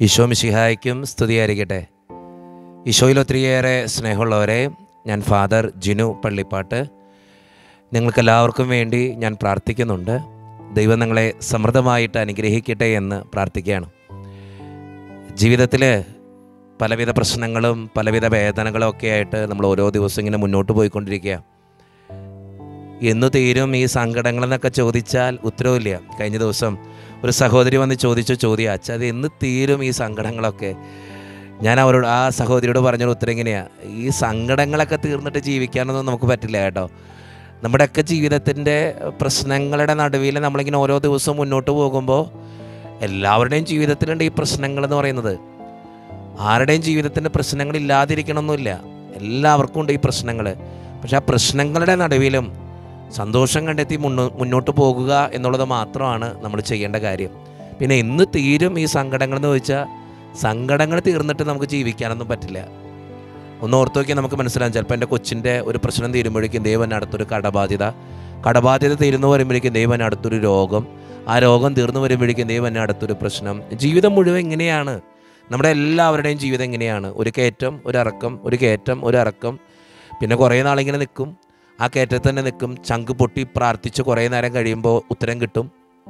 ഈശോ മിശിഹായ്ക്കും സ്തുതിയായിരിക്കട്ടെ ഈശോയിൽ ഒത്തിരിയേറെ സ്നേഹമുള്ളവരെ ഞാൻ ഫാദർ ജിനു പള്ളിപ്പാട്ട് നിങ്ങൾക്കെല്ലാവർക്കും വേണ്ടി ഞാൻ പ്രാർത്ഥിക്കുന്നുണ്ട് ദൈവം നിങ്ങളെ സമൃദ്ധമായിട്ട് അനുഗ്രഹിക്കട്ടെ എന്ന് പ്രാർത്ഥിക്കുകയാണ് ജീവിതത്തിൽ പലവിധ പ്രശ്നങ്ങളും പലവിധ വേദനകളും ഒക്കെ ആയിട്ട് നമ്മൾ ഓരോ ദിവസവും ഇങ്ങനെ മുന്നോട്ട് പോയിക്കൊണ്ടിരിക്കുക എന്ന് തീരും ഈ സങ്കടങ്ങളെന്നൊക്കെ ചോദിച്ചാൽ ഉത്തരവില്ല കഴിഞ്ഞ ദിവസം ഒരു സഹോദരി വന്ന് ചോദിച്ച ചോദ്യം അച്ഛ അത് എന്ന് തീരും ഈ സങ്കടങ്ങളൊക്കെ ഞാൻ അവരോട് ആ സഹോദരിയോട് പറഞ്ഞൊരു ഉത്തരം എങ്ങനെയാണ് ഈ സങ്കടങ്ങളൊക്കെ തീർന്നിട്ട് ജീവിക്കാനൊന്നും നമുക്ക് പറ്റില്ല കേട്ടോ നമ്മുടെയൊക്കെ ജീവിതത്തിൻ്റെ പ്രശ്നങ്ങളുടെ നടുവിൽ നമ്മളിങ്ങനെ ഓരോ ദിവസവും മുന്നോട്ട് പോകുമ്പോൾ എല്ലാവരുടെയും ജീവിതത്തിലുണ്ട് ഈ പ്രശ്നങ്ങൾ എന്ന് പറയുന്നത് ആരുടെയും ജീവിതത്തിൻ്റെ പ്രശ്നങ്ങൾ ഇല്ലാതിരിക്കണമെന്നില്ല എല്ലാവർക്കും ഉണ്ട് ഈ പ്രശ്നങ്ങൾ പക്ഷെ ആ പ്രശ്നങ്ങളുടെ നടുവിലും സന്തോഷം കണ്ടെത്തി മുന്നോ മുന്നോട്ട് പോകുക എന്നുള്ളത് മാത്രമാണ് നമ്മൾ ചെയ്യേണ്ട കാര്യം പിന്നെ എന്ന് തീരും ഈ സങ്കടങ്ങൾ എന്ന് ചോദിച്ചാൽ സങ്കടങ്ങൾ തീർന്നിട്ട് നമുക്ക് ജീവിക്കാനൊന്നും പറ്റില്ല ഒന്ന് ഓർത്ത് നോക്കിയാൽ നമുക്ക് മനസ്സിലാകും ചിലപ്പോൾ എൻ്റെ കൊച്ചിൻ്റെ ഒരു പ്രശ്നം തീരുമ്പോഴേക്കും ദൈവൻ അടുത്തൊരു കടബാധ്യത കടബാധ്യത തീരുന്നു വരുമ്പോഴേക്കും ദൈവൻ അടുത്തൊരു രോഗം ആ രോഗം തീർന്നു വരുമ്പോഴേക്കും ദൈവൻ അടുത്തൊരു പ്രശ്നം ജീവിതം മുഴുവൻ ഇങ്ങനെയാണ് നമ്മുടെ എല്ലാവരുടെയും ജീവിതം ഇങ്ങനെയാണ് ഒരു കയറ്റം ഒരു ഇറക്കം ഒരു കയറ്റം ഒരു ഇറക്കം പിന്നെ കുറേ നാളിങ്ങനെ നിൽക്കും ആ കയറ്റത്തിൽ തന്നെ നിൽക്കും ചങ്ക് പൊട്ടി പ്രാർത്ഥിച്ച് കുറേ നേരം കഴിയുമ്പോൾ ഉത്തരം കിട്ടും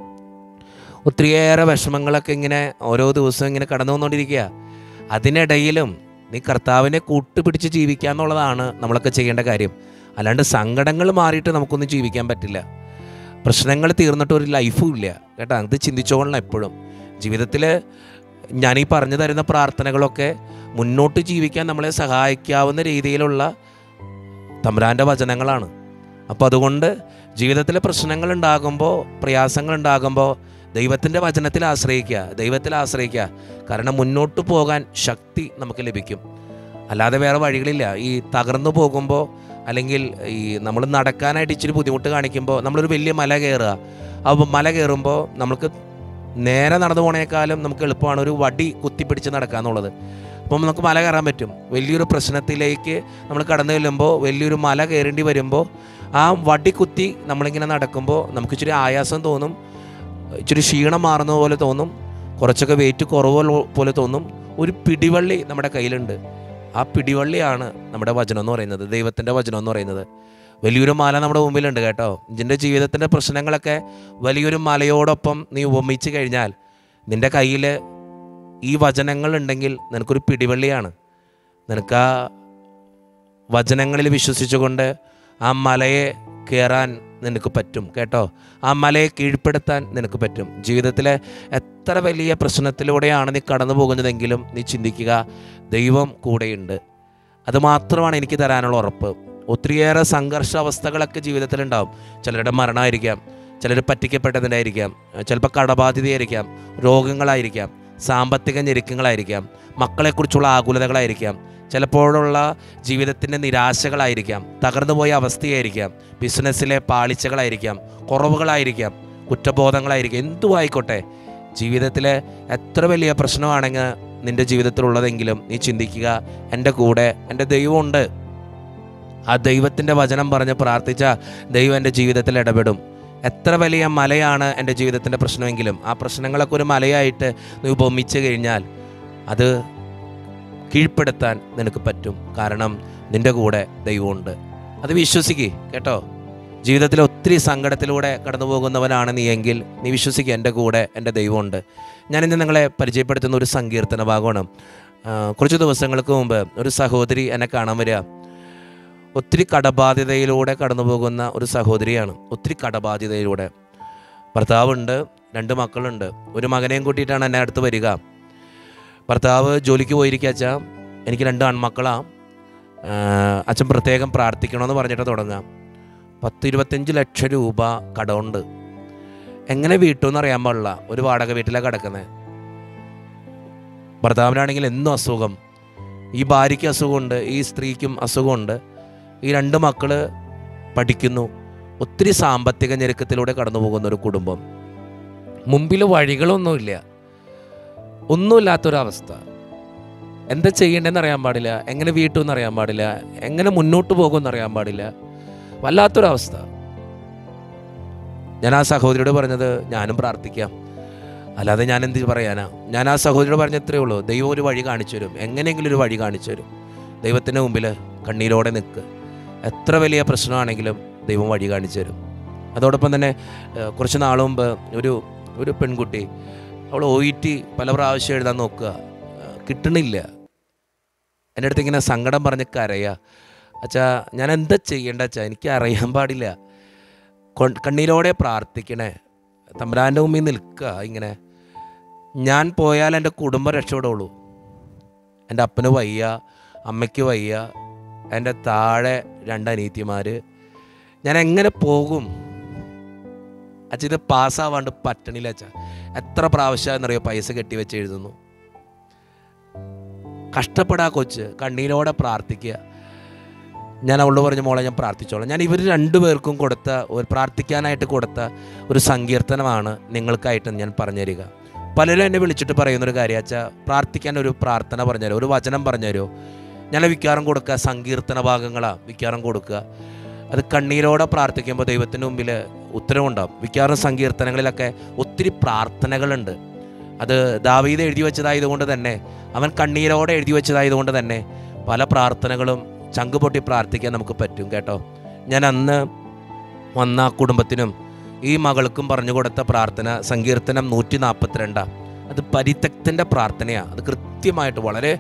ഒത്തിരിയേറെ വിഷമങ്ങളൊക്കെ ഇങ്ങനെ ഓരോ ദിവസവും ഇങ്ങനെ കടന്നു വന്നുകൊണ്ടിരിക്കുക അതിനിടയിലും നീ കർത്താവിനെ കൂട്ടുപിടിച്ച് ജീവിക്കുക എന്നുള്ളതാണ് നമ്മളൊക്കെ ചെയ്യേണ്ട കാര്യം അല്ലാണ്ട് സങ്കടങ്ങൾ മാറിയിട്ട് നമുക്കൊന്നും ജീവിക്കാൻ പറ്റില്ല പ്രശ്നങ്ങൾ തീർന്നിട്ട് ഒരു ലൈഫും ഇല്ല കേട്ടോ അത് ചിന്തിച്ചോളണം എപ്പോഴും ജീവിതത്തിൽ ഞാനീ പറഞ്ഞു തരുന്ന പ്രാർത്ഥനകളൊക്കെ മുന്നോട്ട് ജീവിക്കാൻ നമ്മളെ സഹായിക്കാവുന്ന രീതിയിലുള്ള തമ്പുരാൻ്റെ വചനങ്ങളാണ് അപ്പോൾ അതുകൊണ്ട് ജീവിതത്തിലെ പ്രശ്നങ്ങൾ ഉണ്ടാകുമ്പോൾ പ്രയാസങ്ങൾ ഉണ്ടാകുമ്പോൾ ദൈവത്തിൻ്റെ വചനത്തിൽ ആശ്രയിക്കുക ദൈവത്തിൽ ആശ്രയിക്കുക കാരണം മുന്നോട്ട് പോകാൻ ശക്തി നമുക്ക് ലഭിക്കും അല്ലാതെ വേറെ വഴികളില്ല ഈ തകർന്നു പോകുമ്പോൾ അല്ലെങ്കിൽ ഈ നമ്മൾ നടക്കാനായിട്ട് ഇച്ചിരി ബുദ്ധിമുട്ട് കാണിക്കുമ്പോൾ നമ്മളൊരു വലിയ മല കയറുക അപ്പോൾ മല കയറുമ്പോൾ നമുക്ക് നേരെ നടന്നു പോണേക്കാളും നമുക്ക് എളുപ്പമാണ് ഒരു വടി കുത്തിപ്പിടിച്ച് നടക്കുക എന്നുള്ളത് അപ്പം നമുക്ക് മല കയറാൻ പറ്റും വലിയൊരു പ്രശ്നത്തിലേക്ക് നമ്മൾ കടന്നു ചെല്ലുമ്പോൾ വലിയൊരു മല കയറേണ്ടി വരുമ്പോൾ ആ വടി കുത്തി നമ്മളിങ്ങനെ നടക്കുമ്പോൾ നമുക്ക് ഇച്ചിരി ആയാസം തോന്നും ഇച്ചിരി ക്ഷീണം മാറുന്ന പോലെ തോന്നും കുറച്ചൊക്കെ വെയിറ്റ് കുറവ് പോലെ തോന്നും ഒരു പിടിവള്ളി നമ്മുടെ കയ്യിലുണ്ട് ആ പിടിവള്ളിയാണ് നമ്മുടെ വചനം എന്ന് പറയുന്നത് ദൈവത്തിൻ്റെ വചനം എന്ന് പറയുന്നത് വലിയൊരു മല നമ്മുടെ മുമ്പിലുണ്ട് കേട്ടോ നിൻ്റെ ജീവിതത്തിൻ്റെ പ്രശ്നങ്ങളൊക്കെ വലിയൊരു മലയോടൊപ്പം നീ ഉപമിച്ച് കഴിഞ്ഞാൽ നിൻ്റെ കയ്യിൽ ഈ വചനങ്ങൾ ഉണ്ടെങ്കിൽ നിനക്കൊരു പിടിവള്ളിയാണ് നിനക്ക് ആ വചനങ്ങളിൽ വിശ്വസിച്ചുകൊണ്ട് ആ മലയെ കയറാൻ നിനക്ക് പറ്റും കേട്ടോ ആ മലയെ കീഴ്പ്പെടുത്താൻ നിനക്ക് പറ്റും ജീവിതത്തിലെ എത്ര വലിയ പ്രശ്നത്തിലൂടെയാണ് നീ കടന്നു പോകുന്നതെങ്കിലും നീ ചിന്തിക്കുക ദൈവം കൂടെയുണ്ട് അത് മാത്രമാണ് എനിക്ക് തരാനുള്ള ഉറപ്പ് ഒത്തിരിയേറെ സംഘർഷാവസ്ഥകളൊക്കെ ജീവിതത്തിലുണ്ടാവും ചിലരുടെ മരണമായിരിക്കാം ചിലർ പറ്റിക്കപ്പെട്ടതിനായിരിക്കാം ചിലപ്പോൾ കടബാധ്യതയായിരിക്കാം രോഗങ്ങളായിരിക്കാം സാമ്പത്തിക ഞെരുക്കങ്ങളായിരിക്കാം മക്കളെക്കുറിച്ചുള്ള ആകുലതകളായിരിക്കാം ചിലപ്പോഴുള്ള ജീവിതത്തിൻ്റെ നിരാശകളായിരിക്കാം തകർന്നുപോയ അവസ്ഥയായിരിക്കാം ബിസിനസ്സിലെ പാളിച്ചകളായിരിക്കാം കുറവുകളായിരിക്കാം കുറ്റബോധങ്ങളായിരിക്കാം എന്തും ആയിക്കോട്ടെ ജീവിതത്തിലെ എത്ര വലിയ പ്രശ്നമാണെങ്കിൽ നിൻ്റെ ജീവിതത്തിലുള്ളതെങ്കിലും നീ ചിന്തിക്കുക എൻ്റെ കൂടെ എൻ്റെ ദൈവമുണ്ട് ആ ദൈവത്തിൻ്റെ വചനം പറഞ്ഞ് പ്രാർത്ഥിച്ച ദൈവം എൻ്റെ ജീവിതത്തിൽ ഇടപെടും എത്ര വലിയ മലയാണ് എൻ്റെ ജീവിതത്തിൻ്റെ പ്രശ്നമെങ്കിലും ആ പ്രശ്നങ്ങളൊക്കെ ഒരു മലയായിട്ട് നീ ഉപമിച്ച് കഴിഞ്ഞാൽ അത് കീഴ്പ്പെടുത്താൻ നിനക്ക് പറ്റും കാരണം നിൻ്റെ കൂടെ ദൈവമുണ്ട് അത് വിശ്വസിക്കുക കേട്ടോ ജീവിതത്തിൽ ഒത്തിരി സങ്കടത്തിലൂടെ കടന്നു പോകുന്നവനാണ് നീ എങ്കിൽ നീ വിശ്വസിക്കുക എൻ്റെ കൂടെ എൻ്റെ ദൈവമുണ്ട് ഞാനിന്ന് നിങ്ങളെ പരിചയപ്പെടുത്തുന്ന ഒരു സങ്കീർത്തന ഭാഗമാണ് ആ, കുറച്ച് ദിവസങ്ങൾക്ക് മുമ്പ് ഒരു സഹോദരി എന്നെ കാണാൻ വരിക ഒത്തിരി കടബാധ്യതയിലൂടെ കടന്നു പോകുന്ന ഒരു സഹോദരിയാണ് ഒത്തിരി കടബാധ്യതയിലൂടെ ഭർത്താവുണ്ട് രണ്ട് മക്കളുണ്ട് ഒരു മകനെയും കൂട്ടിയിട്ടാണ് എന്നെ അടുത്ത് വരിക ഭർത്താവ് ജോലിക്ക് പോയിരിക്കുക അച്ഛാ എനിക്ക് രണ്ട് ആൺമക്കളാണ് അച്ഛൻ പ്രത്യേകം പ്രാർത്ഥിക്കണമെന്ന് പറഞ്ഞിട്ട് തുടങ്ങാം പത്ത് ഇരുപത്തഞ്ച് ലക്ഷം രൂപ കടമുണ്ട് എങ്ങനെ വീട്ടുമെന്ന് അറിയാൻ പാടില്ല ഒരു വാടക വീട്ടിലാണ് കിടക്കുന്നത് ഭർത്താവിനാണെങ്കിൽ എന്നും അസുഖം ഈ ഭാര്യയ്ക്ക് അസുഖമുണ്ട് ഈ സ്ത്രീക്കും അസുഖമുണ്ട് ഈ രണ്ട് മക്കള് പഠിക്കുന്നു ഒത്തിരി സാമ്പത്തിക ഞെരുക്കത്തിലൂടെ കടന്നു പോകുന്ന ഒരു കുടുംബം മുമ്പിൽ വഴികളൊന്നുമില്ല ഒന്നുമില്ലാത്തൊരവസ്ഥ എന്താ ചെയ്യേണ്ടതെന്ന് അറിയാൻ പാടില്ല എങ്ങനെ വീട്ടുമെന്ന് അറിയാൻ പാടില്ല എങ്ങനെ മുന്നോട്ട് പോകുമെന്ന് അറിയാൻ പാടില്ല വല്ലാത്തൊരവസ്ഥ ഞാൻ ആ സഹോദരിയോട് പറഞ്ഞത് ഞാനും പ്രാർത്ഥിക്കാം അല്ലാതെ ഞാൻ എന്ത് പറയാനാ ഞാൻ ആ സഹോദരിയോട് പറഞ്ഞ ഇത്രയേ ഉള്ളൂ ദൈവം ഒരു വഴി കാണിച്ചു തരും എങ്ങനെയെങ്കിലും ഒരു വഴി കാണിച്ചു തരും ദൈവത്തിൻ്റെ മുമ്പിൽ കണ്ണീരോടെ നിൽക്ക് എത്ര വലിയ പ്രശ്നമാണെങ്കിലും ദൈവം വഴി കാണിച്ചു തരും അതോടൊപ്പം തന്നെ ഏഹ്, കുറച്ച് നാൾ മുമ്പ് ഒരു ഒരു പെൺകുട്ടി അവൾ ഒ ഇ ടി പല പ്രാവശ്യം എഴുതാൻ നോക്കുക ഏഹ്, കിട്ടണില്ല എൻ്റെ അടുത്ത് ഇങ്ങനെ സങ്കടം പറഞ്ഞ് കരയുക അച്ഛാ ഞാൻ എന്താ ചെയ്യേണ്ട അച്ഛാ എനിക്ക് അറിയാൻ പാടില്ല കൊ- കണ്ണീരോടെ പ്രാർത്ഥിക്കണേ തമ്പുരാൻ്റെ മുമ്പിൽ നിൽക്കുക ഇങ്ങനെ ഞാൻ പോയാൽ എൻ്റെ കുടുംബം രക്ഷപ്പെടുള്ളൂ എൻ്റെ അപ്പന് വയ്യ അമ്മയ്ക്ക് വയ്യ എൻ്റെ താഴെ രണ്ട് അനീത്തിമാർ ഞാൻ എങ്ങനെ പോകും അച്ഛ ഇത് പാസ്സാവാണ്ട് പറ്റണില്ല അച്ഛ എത്ര പ്രാവശ്യം എന്നറിയോ പൈസ കെട്ടി വെച്ച് എഴുതുന്നു കഷ്ടപ്പെടാ കൊച്ച് കണ്ണീരോടെ പ്രാർത്ഥിക്കുക ഞാൻ അവളോട് പറഞ്ഞ മോളെ ഞാൻ പ്രാർത്ഥിച്ചോളാം ഞാൻ ഇവർ രണ്ടുപേർക്കും കൊടുത്ത ഒരു പ്രാർത്ഥിക്കാനായിട്ട് കൊടുത്ത ഒരു സങ്കീർത്തനമാണ് നിങ്ങൾക്കായിട്ട് ഞാൻ പറഞ്ഞുതരിക പലരും എന്നെ വിളിച്ചിട്ട് പറയുന്നൊരു കാര്യം അച്ഛാ പ്രാർത്ഥിക്കാൻ ഒരു പ്രാർത്ഥന പറഞ്ഞുതരുമോ ഒരു വചനം പറഞ്ഞുതരുമോ ഞാൻ വിക്കാരം കൊടുക്കുക സങ്കീർത്തന ഭാഗങ്ങളാണ് വിക്കാരം കൊടുക്കുക അത് കണ്ണീരോടെ പ്രാർത്ഥിക്കുമ്പോൾ ദൈവത്തിന് മുമ്പിൽ ഉത്തരവുണ്ടാവും വിക്കാറും സങ്കീർത്തനങ്ങളിലൊക്കെ ഒത്തിരി പ്രാർത്ഥനകളുണ്ട് അത് ദാവീദ് എഴുതി വെച്ചതായതുകൊണ്ട് തന്നെ അവൻ കണ്ണീരോടെ എഴുതി വെച്ചതായതുകൊണ്ട് തന്നെ പല പ്രാർത്ഥനകളും ചങ്ക് പൊട്ടി പ്രാർത്ഥിക്കാൻ നമുക്ക് പറ്റും കേട്ടോ ഞാൻ അന്ന് വന്ന ആ കുടുംബത്തിനും ഈ മകൾക്കും പറഞ്ഞു കൊടുത്ത പ്രാർത്ഥന സങ്കീർത്തനം നൂറ്റി നാൽപ്പത്തിരണ്ടാണ് അത് പരിത്യക്തൻ്റെ പ്രാർത്ഥനയാണ് അത് കൃത്യമായിട്ട് വളരെ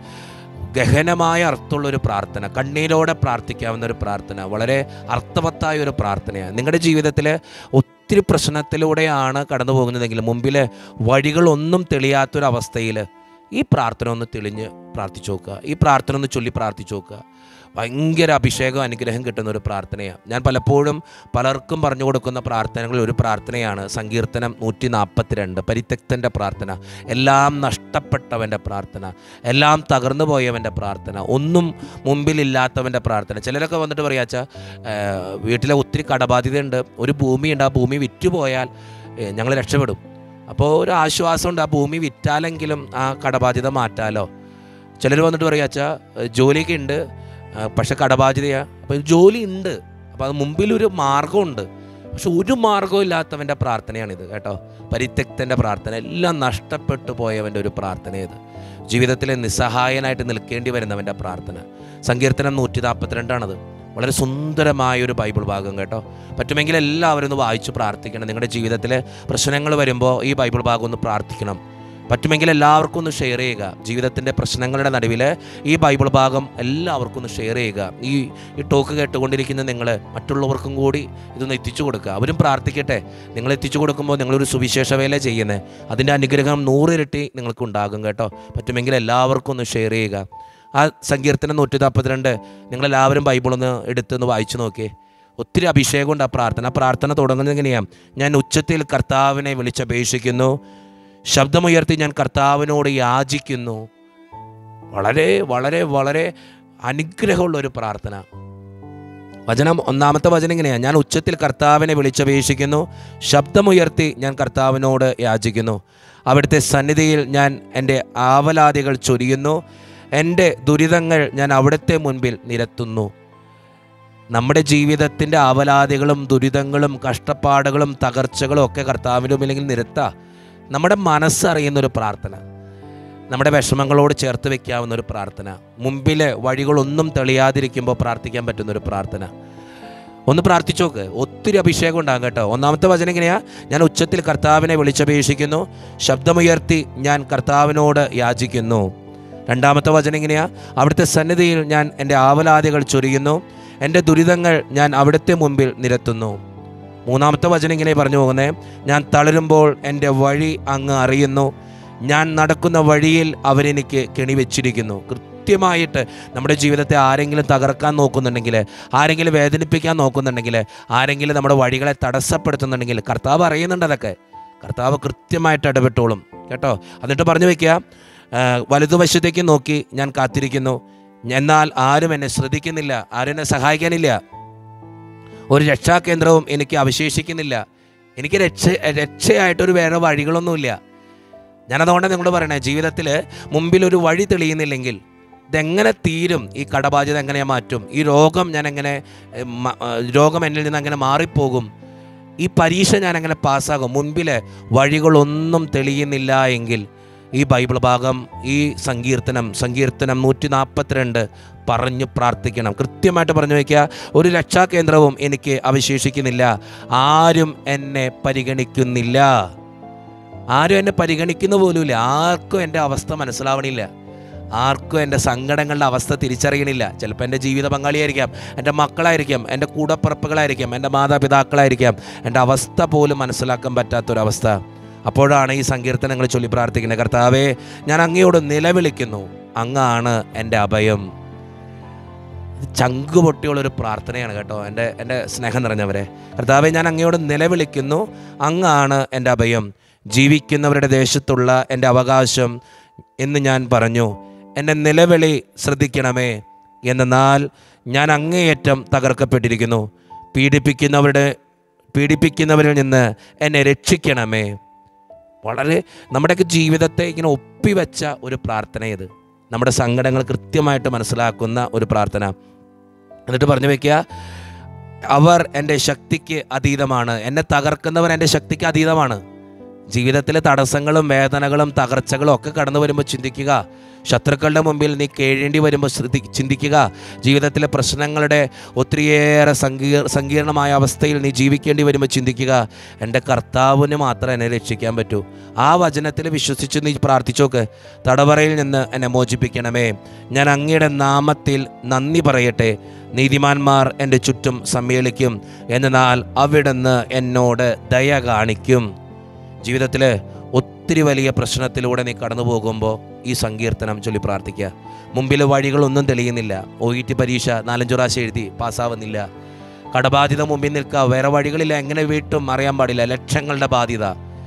ഗഹനമായ അർത്ഥമുള്ളൊരു പ്രാർത്ഥന കണ്ണീരോടെ പ്രാർത്ഥിക്കാവുന്ന ഒരു പ്രാർത്ഥന വളരെ അർത്ഥവത്തായ ഒരു പ്രാർത്ഥനയാണ് നിങ്ങളുടെ ജീവിതത്തിൽ ഒത്തിരി പ്രശ്നത്തിലൂടെയാണ് കടന്നു പോകുന്നതെങ്കിൽ മുമ്പിൽ വഴികളൊന്നും തെളിയാത്തൊരവസ്ഥയിൽ ഈ പ്രാർത്ഥന ഒന്ന് തെളിഞ്ഞ് പ്രാർത്ഥിച്ചു നോക്കുക ഈ പ്രാർത്ഥന ഒന്ന് ചൊല്ലി പ്രാർത്ഥിച്ചു നോക്കുക ഭയങ്കര അഭിഷേകം അനുഗ്രഹം കിട്ടുന്ന ഒരു പ്രാർത്ഥനയാണ് ഞാൻ പലപ്പോഴും പലർക്കും പറഞ്ഞു കൊടുക്കുന്ന പ്രാർത്ഥനകളിൽ ഒരു പ്രാർത്ഥനയാണ് സങ്കീർത്തനം നൂറ്റി നാൽപ്പത്തിരണ്ട് പരിത്യക്തൻ്റെ പ്രാർത്ഥന എല്ലാം നഷ്ടപ്പെട്ടവൻ്റെ പ്രാർത്ഥന എല്ലാം തകർന്നു പോയവൻ്റെ പ്രാർത്ഥന ഒന്നും മുമ്പിലില്ലാത്തവൻ്റെ പ്രാർത്ഥന ചിലരൊക്കെ വന്നിട്ട് പറയാച്ച വീട്ടിലെ ഒത്തിരി കടബാധ്യതയുണ്ട് ഒരു ഭൂമിയുണ്ട് ആ ഭൂമി വിറ്റുപോയാൽ ഞങ്ങൾ രക്ഷപ്പെടും അപ്പോൾ ഒരു ആശ്വാസമുണ്ട് ആ ഭൂമി വിറ്റാലെങ്കിലും ആ കടബാധ്യത മാറ്റാലോ ചിലർ വന്നിട്ട് പറയാ അച്ഛാ ജോലിയൊക്കെ ഉണ്ട് ആ, പക്ഷെ കടബാധ്യതയാണ് അപ്പോൾ ജോലി ഉണ്ട് അപ്പോൾ അത് മുമ്പിലൊരു മാർഗമുണ്ട് പക്ഷെ ഒരു മാർഗവും ഇല്ലാത്തവൻ്റെ പ്രാർത്ഥനയാണിത് കേട്ടോ പരിത്യക്തൻ്റെ പ്രാർത്ഥന എല്ലാം നഷ്ടപ്പെട്ടു പോയവൻ്റെ ഒരു പ്രാർത്ഥന ഇത് ജീവിതത്തിൽ നിസ്സഹായനായിട്ട് നിൽക്കേണ്ടി വരുന്നവൻ്റെ പ്രാർത്ഥന സങ്കീർത്തനം നൂറ്റി നാൽപ്പത്തിരണ്ടാണത് വളരെ സുന്ദരമായ ഒരു ബൈബിൾ ഭാഗം കേട്ടോ പറ്റുമെങ്കിൽ എല്ലാവരും ഒന്ന് വായിച്ച് പ്രാർത്ഥിക്കണം നിങ്ങളുടെ ജീവിതത്തിൽ പ്രശ്നങ്ങൾ വരുമ്പോൾ ഈ ബൈബിൾ ഭാഗം ഒന്ന് പ്രാർത്ഥിക്കണം പറ്റുമെങ്കിൽ എല്ലാവർക്കും ഒന്ന് ഷെയർ ചെയ്യുക ജീവിതത്തിൻ്റെ പ്രശ്നങ്ങളുടെ നടുവിൽ ഈ ബൈബിൾ ഭാഗം എല്ലാവർക്കും ഒന്ന് ഷെയർ ചെയ്യുക ഈ ഈ ടോക്ക് കേട്ടുകൊണ്ടിരിക്കുന്ന നിങ്ങൾ മറ്റുള്ളവർക്കും കൂടി ഇതൊന്ന് എത്തിച്ചു കൊടുക്കുക അവരും പ്രാർത്ഥിക്കട്ടെ നിങ്ങൾ എത്തിച്ചു കൊടുക്കുമ്പോൾ നിങ്ങളൊരു സുവിശേഷ വേല ചെയ്യുന്നത് അതിൻ്റെ അനുഗ്രഹം നൂറിരട്ടി നിങ്ങൾക്ക് ഉണ്ടാകും കേട്ടോ പറ്റുമെങ്കിൽ എല്ലാവർക്കും ഒന്ന് ഷെയർ ചെയ്യുക ആ സങ്കീർത്തനം നൂറ്റി നാൽപ്പത്തിരണ്ട് നിങ്ങളെല്ലാവരും ബൈബിളൊന്ന് എടുത്തൊന്ന് വായിച്ചു നോക്കിയേ ഒത്തിരി അഭിഷേകമുണ്ട് ആ പ്രാർത്ഥന ആ പ്രാർത്ഥന തുടങ്ങുന്നത് എങ്ങനെയാണ് ഞാൻ ഉച്ചത്തിൽ കർത്താവിനെ വിളിച്ചപേക്ഷിക്കുന്നു ശബ്ദമുയർത്തി ഞാൻ കർത്താവിനോട് യാചിക്കുന്നു വളരെ വളരെ വളരെ അനുഗ്രഹമുള്ള ഒരു പ്രാർത്ഥന വചനം ഒന്നാമത്തെ വചനം ഇങ്ങനെയാണ് ഞാൻ ഉച്ചത്തിൽ കർത്താവിനെ വിളിച്ചപേക്ഷിക്കുന്നു ശബ്ദമുയർത്തി ഞാൻ കർത്താവിനോട് യാചിക്കുന്നു അവിടുത്തെ സന്നിധിയിൽ ഞാൻ എൻ്റെ ആവലാദികൾ ചൊരിയുന്നു എൻ്റെ ദുരിതങ്ങൾ ഞാൻ അവിടുത്തെ മുൻപിൽ നിരത്തുന്നു നമ്മുടെ ജീവിതത്തിൻ്റെ ആവലാദികളും ദുരിതങ്ങളും കഷ്ടപ്പാടുകളും തകർച്ചകളും ഒക്കെ കർത്താവിൻ്റെ മുമ്പിലെങ്കിൽ നിരത്താം നമ്മുടെ മനസ്സറിയുന്ന ഒരു പ്രാർത്ഥന നമ്മുടെ വിഷമങ്ങളോട് ചേർത്ത് വെക്കാവുന്ന ഒരു പ്രാർത്ഥന മുമ്പിലെ വഴികളൊന്നും തെളിയാതിരിക്കുമ്പോൾ പ്രാർത്ഥിക്കാൻ പറ്റുന്ന ഒരു പ്രാർത്ഥന ഒന്ന് പ്രാർത്ഥിച്ചു നോക്ക് ഒത്തിരി അഭിഷേകം ഉണ്ടാകും കേട്ടോ ഒന്നാമത്തെ വചനം എങ്ങനെയാ ഞാൻ ഉച്ചത്തിൽ കർത്താവിനെ വിളിച്ചപേക്ഷിക്കുന്നു ശബ്ദമുയർത്തി ഞാൻ കർത്താവിനോട് യാചിക്കുന്നു രണ്ടാമത്തെ വചനം എങ്ങനെയാ അവിടുത്തെ സന്നിധിയിൽ ഞാൻ എൻ്റെ ആവലാദികൾ ചൊരിയുന്നു എൻ്റെ ദുരിതങ്ങൾ ഞാൻ അവിടുത്തെ മുമ്പിൽ നിരത്തുന്നു മൂന്നാമത്തെ വചനം ഇങ്ങനെ പറഞ്ഞു പോകുന്നത് ഞാൻ തളരുമ്പോൾ എൻ്റെ വഴി അങ്ങ് അറിയുന്നു ഞാൻ നടക്കുന്ന വഴിയിൽ അവരെനിക്ക് കെണി വെച്ചിരിക്കുന്നു കൃത്യമായിട്ട് നമ്മുടെ ജീവിതത്തെ ആരെങ്കിലും തകർക്കാൻ നോക്കുന്നുണ്ടെങ്കിൽ ആരെങ്കിലും വേദനിപ്പിക്കാൻ നോക്കുന്നുണ്ടെങ്കിൽ ആരെങ്കിലും നമ്മുടെ വഴികളെ തടസ്സപ്പെടുത്തുന്നുണ്ടെങ്കിൽ കർത്താവ് അറിയുന്നുണ്ട് അതൊക്കെ കർത്താവ് കൃത്യമായിട്ട് ഇടപെട്ടോളും കേട്ടോ എന്നിട്ട് പറഞ്ഞു വെക്കുക ആ, വലതുവശത്തേക്ക് നോക്കി ഞാൻ കാത്തിരിക്കുന്നു എന്നാൽ ആരും എന്നെ ശ്രദ്ധിക്കുന്നില്ല ആരും എന്നെ സഹായിക്കാനില്ല ഒരു രക്ഷാകേന്ദ്രവും എനിക്ക് അവശേഷിക്കുന്നില്ല എനിക്ക് രക്ഷ രക്ഷയായിട്ടൊരു വേറെ വഴികളൊന്നുമില്ല ഞാനതുകൊണ്ട് നിങ്ങളോട് പറയണേ ജീവിതത്തിൽ മുമ്പിൽ ഒരു വഴി തെളിയുന്നില്ലെങ്കിൽ ഇതെങ്ങനെ തീരും ഈ കടബാധ്യത എങ്ങനെ ഞാൻ മാറ്റും ഈ രോഗം ഞാൻ എങ്ങനെ ഏ, മ- ആ, രോഗം എന്നിൽ നിന്ന് എങ്ങനെ മാറിപ്പോകും ഈ പരീക്ഷ ഞാൻ അങ്ങനെ പാസ്സാകും മുൻപിൽ വഴികളൊന്നും തെളിയുന്നില്ല എങ്കിൽ ഈ ബൈബിൾ ഭാഗം ഈ സങ്കീർത്തനം സങ്കീർത്തനം നൂറ്റി നാൽപ്പത്തിരണ്ട് പറഞ്ഞു പ്രാർത്ഥിക്കണം കൃത്യമായിട്ട് പറഞ്ഞു വയ്ക്കുക ഒരു രക്ഷാകേന്ദ്രവും എനിക്ക് അവശേഷിക്കുന്നില്ല ആരും എന്നെ പരിഗണിക്കുന്നില്ല ആരും എന്നെ പരിഗണിക്കുന്ന പോലുമില്ല ആർക്കും എൻ്റെ അവസ്ഥ മനസ്സിലാവണില്ല ആർക്കും എൻ്റെ സങ്കടങ്ങളുടെ അവസ്ഥ തിരിച്ചറിയണില്ല ചിലപ്പോൾ എൻ്റെ ജീവിത പങ്കാളിയായിരിക്കാം എൻ്റെ മക്കളായിരിക്കാം എൻ്റെ കൂടപ്പിറപ്പുകളായിരിക്കാം എൻ്റെ മാതാപിതാക്കളായിരിക്കാം എൻ്റെ അവസ്ഥ പോലും മനസ്സിലാക്കാൻ പറ്റാത്തൊരവസ്ഥ അപ്പോഴാണ് ഈ സങ്കീർത്തനങ്ങൾ ചൊല്ലി പ്രാർത്ഥിക്കുന്നത് കർത്താവേ ഞാൻ അങ്ങയോട് നിലവിളിക്കുന്നു അങ്ങാണ് എൻ്റെ അഭയം ഇത് ചങ്ക് പൊട്ടിയുള്ളൊരു പ്രാർത്ഥനയാണ് കേട്ടോ എൻ്റെ എൻ്റെ സ്നേഹം നിറഞ്ഞവരെ കർത്താവെ ഞാൻ അങ്ങയോട് നിലവിളിക്കുന്നു അങ്ങാണ് എൻ്റെ അഭയം ജീവിക്കുന്നവരുടെ ദേശത്തുള്ള എൻ്റെ അവകാശം എന്ന് ഞാൻ പറഞ്ഞു എൻ്റെ നിലവിളി ശ്രദ്ധിക്കണമേ എന്നാൽ ഞാൻ അങ്ങേയറ്റം തകർക്കപ്പെട്ടിരിക്കുന്നു പീഡിപ്പിക്കുന്നവരുടെ പീഡിപ്പിക്കുന്നവരിൽ നിന്ന് എന്നെ രക്ഷിക്കണമേ വളരെ നമ്മുടെയൊക്കെ ജീവിതത്തെ ഇങ്ങനെ ഒപ്പിവെച്ച ഒരു പ്രാർത്ഥന ഇത് നമ്മുടെ സങ്കടങ്ങൾ കൃത്യമായിട്ട് മനസ്സിലാക്കുന്ന ഒരു പ്രാർത്ഥന എന്നിട്ട് പറഞ്ഞു വെക്കുക അവർ എൻ്റെ ശക്തിക്ക് അതീതമാണ് എന്നെ തകർക്കുന്നവർ എൻ്റെ ശക്തിക്ക് അതീതമാണ് ജീവിതത്തിലെ തടസ്സങ്ങളും വേദനകളും തകർച്ചകളും ഒക്കെ കടന്നു വരുമ്പോൾ ചിന്തിക്കുക ശത്രുക്കളുടെ മുമ്പിൽ നീ കേഴേണ്ടി വരുമ്പോൾ ശ്രദ്ധി ചിന്തിക്കുക ജീവിതത്തിലെ പ്രശ്നങ്ങളുടെ ഒത്തിരിയേറെ സങ്കീർ സങ്കീർണമായ അവസ്ഥയിൽ നീ ജീവിക്കേണ്ടി വരുമ്പോൾ ചിന്തിക്കുക എൻ്റെ കർത്താവിന് മാത്രമേ എന്നെ രക്ഷിക്കാൻ പറ്റൂ ആ വചനത്തിൽ വിശ്വസിച്ച് നീ പ്രാർത്ഥിച്ചോക്ക് തടവറയിൽ നിന്ന് എന്നെ മോചിപ്പിക്കണമേ ഞാൻ അങ്ങയുടെ നാമത്തിൽ നന്ദി പറയട്ടെ നീതിമാന്മാർ എൻ്റെ ചുറ്റും സമ്മേളിക്കും എന്നാൽ അവിടുന്ന് എന്നോട് ദയ കാണിക്കും ജീവിതത്തിൽ ഒത്തിരി വലിയ പ്രശ്നത്തിലൂടെ നീ കടന്നു പോകുമ്പോൾ ഈ സങ്കീർത്തനം ചൊല്ലി പ്രാർത്ഥിക്കുക മുമ്പിൽ വഴികളൊന്നും തെളിയുന്നില്ല ഒ ഇ ടി പരീക്ഷ നാലഞ്ചു പ്രാവശ്യം എഴുതി പാസ്സാവുന്നില്ല കടബാധ്യത മുമ്പിൽ നിൽക്കുക വേറെ വഴികളില്ല എങ്ങനെ വീട്ടും അറിയാൻ പാടില്ല ലക്ഷങ്ങളുടെ ബാധ്യത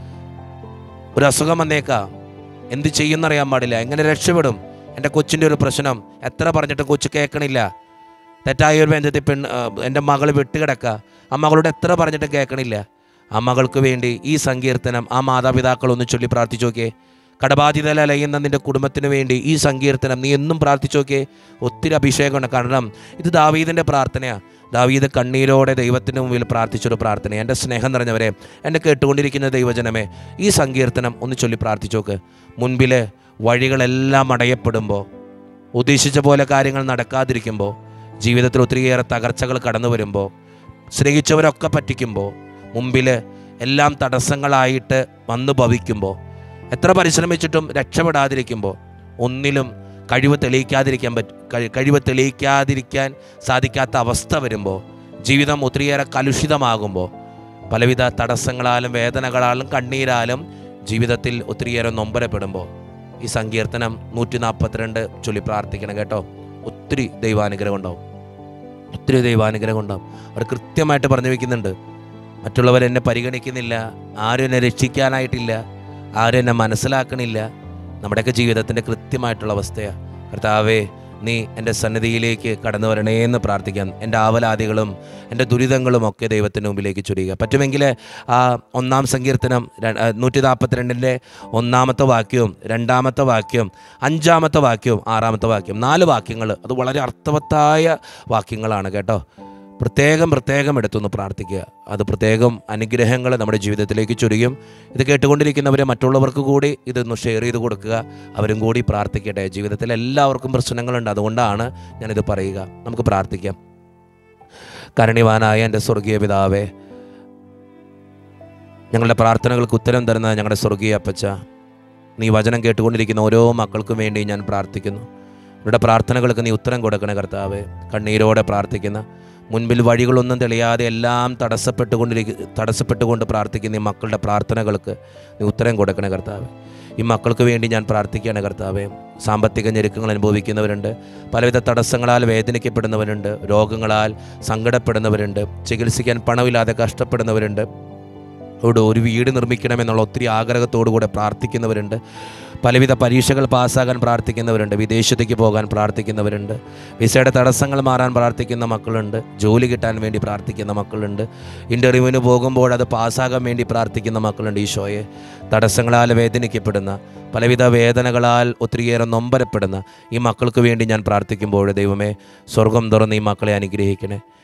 ഒരു അസുഖം വന്നേക്കാം എന്ത് ചെയ്യുന്നറിയാൻ പാടില്ല എങ്ങനെ രക്ഷപ്പെടും എൻ്റെ കൊച്ചിൻ്റെ ഒരു പ്രശ്നം എത്ര പറഞ്ഞിട്ട് കൊച്ചു കേൾക്കണില്ല തെറ്റായ ഒരു ബന്ധത്തിൽ പെണ്ണ് ആ, എൻ്റെ മകൾ വിട്ടുകിടക്കുക ആ മകളോട് എത്ര പറഞ്ഞിട്ട് കേൾക്കണില്ല ആ മകൾക്ക് വേണ്ടി ഈ സങ്കീർത്തനം ആ മാതാപിതാക്കൾ ഒന്ന് ചൊല്ലി പ്രാർത്ഥിച്ചു നോക്കിയേ കടബാധിതല അലയുന്ന നിന്റെ കുടുംബത്തിന് വേണ്ടി ഈ സങ്കീർത്തനം നീ എന്നും പ്രാർത്ഥിച്ചു നോക്കിയേ ഒത്തിരി അഭിഷേകമുണ്ട് കാരണം ഇത് ദാവീദിൻ്റെ പ്രാർത്ഥനയാണ് ദാവീദ് കണ്ണീരോടെ ദൈവത്തിന് മുമ്പിൽ പ്രാർത്ഥിച്ചൊരു പ്രാർത്ഥന എൻ്റെ സ്നേഹം നിറഞ്ഞവരെ എന്നെ കേട്ടുകൊണ്ടിരിക്കുന്ന ദൈവജനമേ ഈ സങ്കീർത്തനം ഒന്ന് ചൊല്ലി പ്രാർത്ഥിച്ചു നോക്ക് മുൻപിൽ വഴികളെല്ലാം അടയപ്പെടുമ്പോൾ ഉദ്ദേശിച്ച പോലെ കാര്യങ്ങൾ നടക്കാതിരിക്കുമ്പോൾ ജീവിതത്തിൽ ഒത്തിരിയേറെ തകർച്ചകൾ കടന്നു വരുമ്പോൾ സ്നേഹിച്ചവരൊക്കെ പറ്റിക്കുമ്പോൾ മുമ്പിൽ എല്ലാം തടസ്സങ്ങളായിട്ട് വന്നു ഭവിക്കുമ്പോൾ എത്ര പരിശ്രമിച്ചിട്ടും രക്ഷപ്പെടാതിരിക്കുമ്പോൾ ഒന്നിലും കഴിവ് തെളിയിക്കാതിരിക്കാൻ പറ്റ കഴി- കഴിവ് തെളിയിക്കാതിരിക്കാൻ സാധിക്കാത്ത അവസ്ഥ വരുമ്പോൾ ജീവിതം ഒത്തിരിയേറെ കലുഷിതമാകുമ്പോൾ പലവിധ തടസ്സങ്ങളാലും വേദനകളാലും കണ്ണീരാലും ജീവിതത്തിൽ ഒത്തിരിയേറെ നൊമ്പരപ്പെടുമ്പോൾ ഈ സങ്കീർത്തനം നൂറ്റി നാൽപ്പത്തിരണ്ട് ചൊല്ലി പ്രാർത്ഥിക്കണം കേട്ടോ ഒത്തിരി ദൈവാനുഗ്രഹം ഉണ്ടാവും ഒത്തിരി ദൈവാനുഗ്രഹം ഉണ്ടാവും അവർ കൃത്യമായിട്ട് പറഞ്ഞു വെക്കുന്നുണ്ട് മറ്റുള്ളവർ എന്നെ പരിഗണിക്കുന്നില്ല ആരും എന്നെ രക്ഷിക്കാനായിട്ടില്ല ആരും എന്നെ മനസ്സിലാക്കണില്ല നമ്മുടെയൊക്കെ ജീവിതത്തിൻ്റെ കൃത്യമായിട്ടുള്ള അവസ്ഥയാണ് കർത്താവേ നീ എൻ്റെ സന്നിധിയിലേക്ക് കടന്നു വരണേ എന്ന് പ്രാർത്ഥിക്കാം എൻ്റെ ആവലാദികളും എൻ്റെ ദുരിതങ്ങളും ഒക്കെ ദൈവത്തിൻ്റെ മുമ്പിലേക്ക് ചൊരിയുക പറ്റുമെങ്കിൽ ആ ഒന്നാം സങ്കീർത്തനം ര- ആ, നൂറ്റി നാൽപ്പത്തിരണ്ടിൻ്റെ ഒന്നാമത്തെ വാക്യവും രണ്ടാമത്തെ വാക്യവും അഞ്ചാമത്തെ വാക്യവും ആറാമത്തെ വാക്യം നാല് വാക്യങ്ങൾ അത് വളരെ അർത്ഥവത്തായ വാക്യങ്ങളാണ് കേട്ടോ പ്രത്യേകം പ്രത്യേകം എടുത്തൊന്ന് പ്രാർത്ഥിക്കുക അത് പ്രത്യേകം അനുഗ്രഹങ്ങൾ നമ്മുടെ ജീവിതത്തിലേക്ക് ചൊരിയും ഇത് കേട്ടുകൊണ്ടിരിക്കുന്നവരെ മറ്റുള്ളവർക്ക് കൂടി ഇതൊന്ന് ഷെയർ ചെയ്ത് കൊടുക്കുക അവരും കൂടി പ്രാർത്ഥിക്കട്ടെ ജീവിതത്തിൽ എല്ലാവർക്കും പ്രശ്നങ്ങളുണ്ട് അതുകൊണ്ടാണ് ഞാനിത് പറയുക നമുക്ക് പ്രാർത്ഥിക്കാം കരുണിവാനായ എൻ്റെ സ്വർഗീയ പിതാവേ ഞങ്ങളുടെ പ്രാർത്ഥനകൾക്ക് ഉത്തരം തരുന്ന ഞങ്ങളുടെ സ്വർഗീയ അപ്പച്ച നീ വചനം കേട്ടുകൊണ്ടിരിക്കുന്ന ഓരോ മക്കൾക്കും വേണ്ടി ഞാൻ പ്രാർത്ഥിക്കുന്നു ഇവരുടെ പ്രാർത്ഥനകൾക്ക് നീ ഉത്തരം കൊടുക്കണേ കർത്താവേ കണ്ണീരോടെ പ്രാർത്ഥിക്കുന്ന മുൻപിൽ വഴികളൊന്നും തെളിയാതെ എല്ലാം തടസ്സപ്പെട്ടുകൊണ്ടിരിക്ക തടസ്സപ്പെട്ടുകൊണ്ട് പ്രാർത്ഥിക്കുന്ന ഈ മക്കളുടെ പ്രാർത്ഥനകൾക്ക് നീ ഉത്തരം കൊടുക്കണേ കർത്താവേ ഈ മക്കൾക്ക് വേണ്ടി ഞാൻ പ്രാർത്ഥിക്കുകയാണ് കർത്താവേ സാമ്പത്തിക ഞെരുക്കങ്ങൾ അനുഭവിക്കുന്നവരുണ്ട് പലവിധ തടസ്സങ്ങളാൽ വേദനിക്കപ്പെടുന്നവരുണ്ട് രോഗങ്ങളാൽ സങ്കടപ്പെടുന്നവരുണ്ട് ചികിത്സിക്കാൻ പണമില്ലാതെ കഷ്ടപ്പെടുന്നവരുണ്ട് അവിടെ ഒരു വീട് നിർമ്മിക്കണമെന്നുള്ള ഒത്തിരി ആഗ്രഹത്തോടു കൂടെ പ്രാർത്ഥിക്കുന്നവരുണ്ട് പലവിധ പരീക്ഷകൾ പാസ്സാകാൻ പ്രാർത്ഥിക്കുന്നവരുണ്ട് വിദേശത്തേക്ക് പോകാൻ പ്രാർത്ഥിക്കുന്നവരുണ്ട് വിസയുടെ തടസ്സങ്ങൾ മാറാൻ പ്രാർത്ഥിക്കുന്ന മക്കളുണ്ട് ജോലി കിട്ടാൻ വേണ്ടി പ്രാർത്ഥിക്കുന്ന മക്കളുണ്ട് ഇൻ്റർവ്യൂവിന് പോകുമ്പോൾ അത് പാസ്സാകാൻ വേണ്ടി പ്രാർത്ഥിക്കുന്ന മക്കളുണ്ട് ഈശോയെ തടസ്സങ്ങളാൽ വേദനിക്കപ്പെടുന്ന പലവിധ വേദനകളാൽ ഒത്തിരിയേറെ നൊമ്പരപ്പെടുന്ന ഈ മക്കൾക്ക് വേണ്ടി ഞാൻ പ്രാർത്ഥിക്കുമ്പോൾ ദൈവമേ സ്വർഗം തുറന്ന് ഈ മക്കളെ അനുഗ്രഹിക്കണേ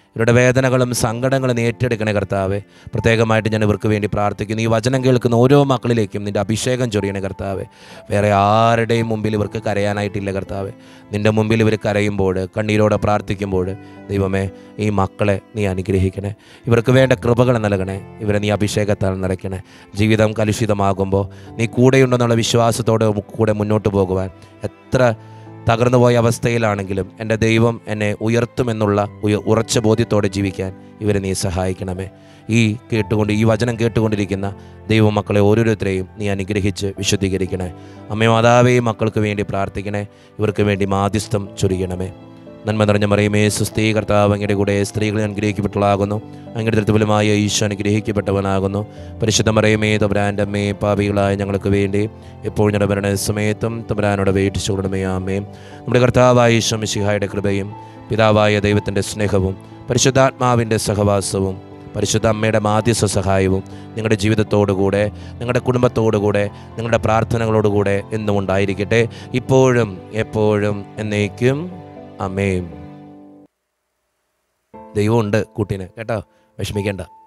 ഇവരുടെ വേദനകളും സങ്കടങ്ങളും നീ ഏറ്റെടുക്കണേ കർത്താവെ പ്രത്യേകമായിട്ട് ഞാൻ ഇവർക്ക് വേണ്ടി പ്രാർത്ഥിക്കുന്നു ഈ വചനം കേൾക്കുന്ന ഓരോ മക്കളിലേക്കും നിൻ്റെ അഭിഷേകം ചൊരിയണേ കർത്താവെ വേറെ ആരുടെയും മുമ്പിൽ ഇവർക്ക് കരയാനായിട്ടില്ല കർത്താവെ നിൻ്റെ മുമ്പിൽ ഇവർ കരയുമ്പോൾ കണ്ണീരോടെ പ്രാർത്ഥിക്കുമ്പോൾ ദൈവമേ ഈ മക്കളെ നീ അനുഗ്രഹിക്കണേ ഇവർക്ക് വേണ്ട കൃപകൾ നൽകണേ ഇവരെ നീ അഭിഷേകത്താൽ നിറയ്ക്കണേ ജീവിതം കലുഷിതമാകുമ്പോൾ നീ കൂടെയുണ്ടെന്നുള്ള വിശ്വാസത്തോടെ കൂടെ മുന്നോട്ട് പോകുവാൻ എത്ര തകർന്നുപോയ അവസ്ഥയിലാണെങ്കിലും എൻ്റെ ദൈവം എന്നെ ഉയർത്തുമെന്നുള്ള ഉയ- ഉറച്ച ബോധ്യത്തോടെ ജീവിക്കാൻ ഇവരെ നീ സഹായിക്കണമേ ഈ കേട്ടുകൊണ്ട് ഈ വചനം കേട്ടുകൊണ്ടിരിക്കുന്ന ദൈവമക്കളെ ഓരോരുത്തരെയും നീ അനുഗ്രഹിച്ച് വിശുദ്ധീകരിക്കണേ അമ്മ മാതാവേ ഈ മക്കൾക്ക് വേണ്ടി പ്രാർത്ഥിക്കണേ ഇവർക്ക് വേണ്ടി മാധ്യസ്ഥം ചൊരിയണമേ നന്മ നിറഞ്ഞ മറിയമേ സുസ്ഥീ കർത്താവ് അങ്ങയുടെ കൂടെ സ്ത്രീകൾ അനുഗ്രഹിക്കപ്പെട്ടതാകുന്നു അങ്ങയുടെ തൃത്വഫലമായ ഈശോ അനുഗ്രഹിക്കപ്പെട്ടവനാകുന്നു പരിശുദ്ധ മറിയമേ തബ്രാൻ്റെ അമ്മേ പാപികളായ ഞങ്ങൾക്ക് വേണ്ടി എപ്പോഴും ഞങ്ങളുടെ മരണ സമയത്തും തബ്രാനോട് വേട്ടിച്ചുകൊള്ളണമേ ആമേ നമ്മുടെ കർത്താവായ ഈശോ മിശിഹായുടെ കൃപയും പിതാവായ ദൈവത്തിൻ്റെ സ്നേഹവും പരിശുദ്ധാത്മാവിൻ്റെ സഹവാസവും പരിശുദ്ധ അമ്മയുടെ മാധ്യസ്ഥ സഹായവും നിങ്ങളുടെ ജീവിതത്തോടുകൂടെ നിങ്ങളുടെ കുടുംബത്തോടുകൂടെ നിങ്ങളുടെ പ്രാർത്ഥനകളോടുകൂടെ എന്നും ഉണ്ടായിരിക്കട്ടെ ഇപ്പോഴും എപ്പോഴും എന്നേക്കും അമ്മയും ദൈവമുണ്ട് കൂട്ടിന് കേട്ടോ വിഷമിക്കേണ്ട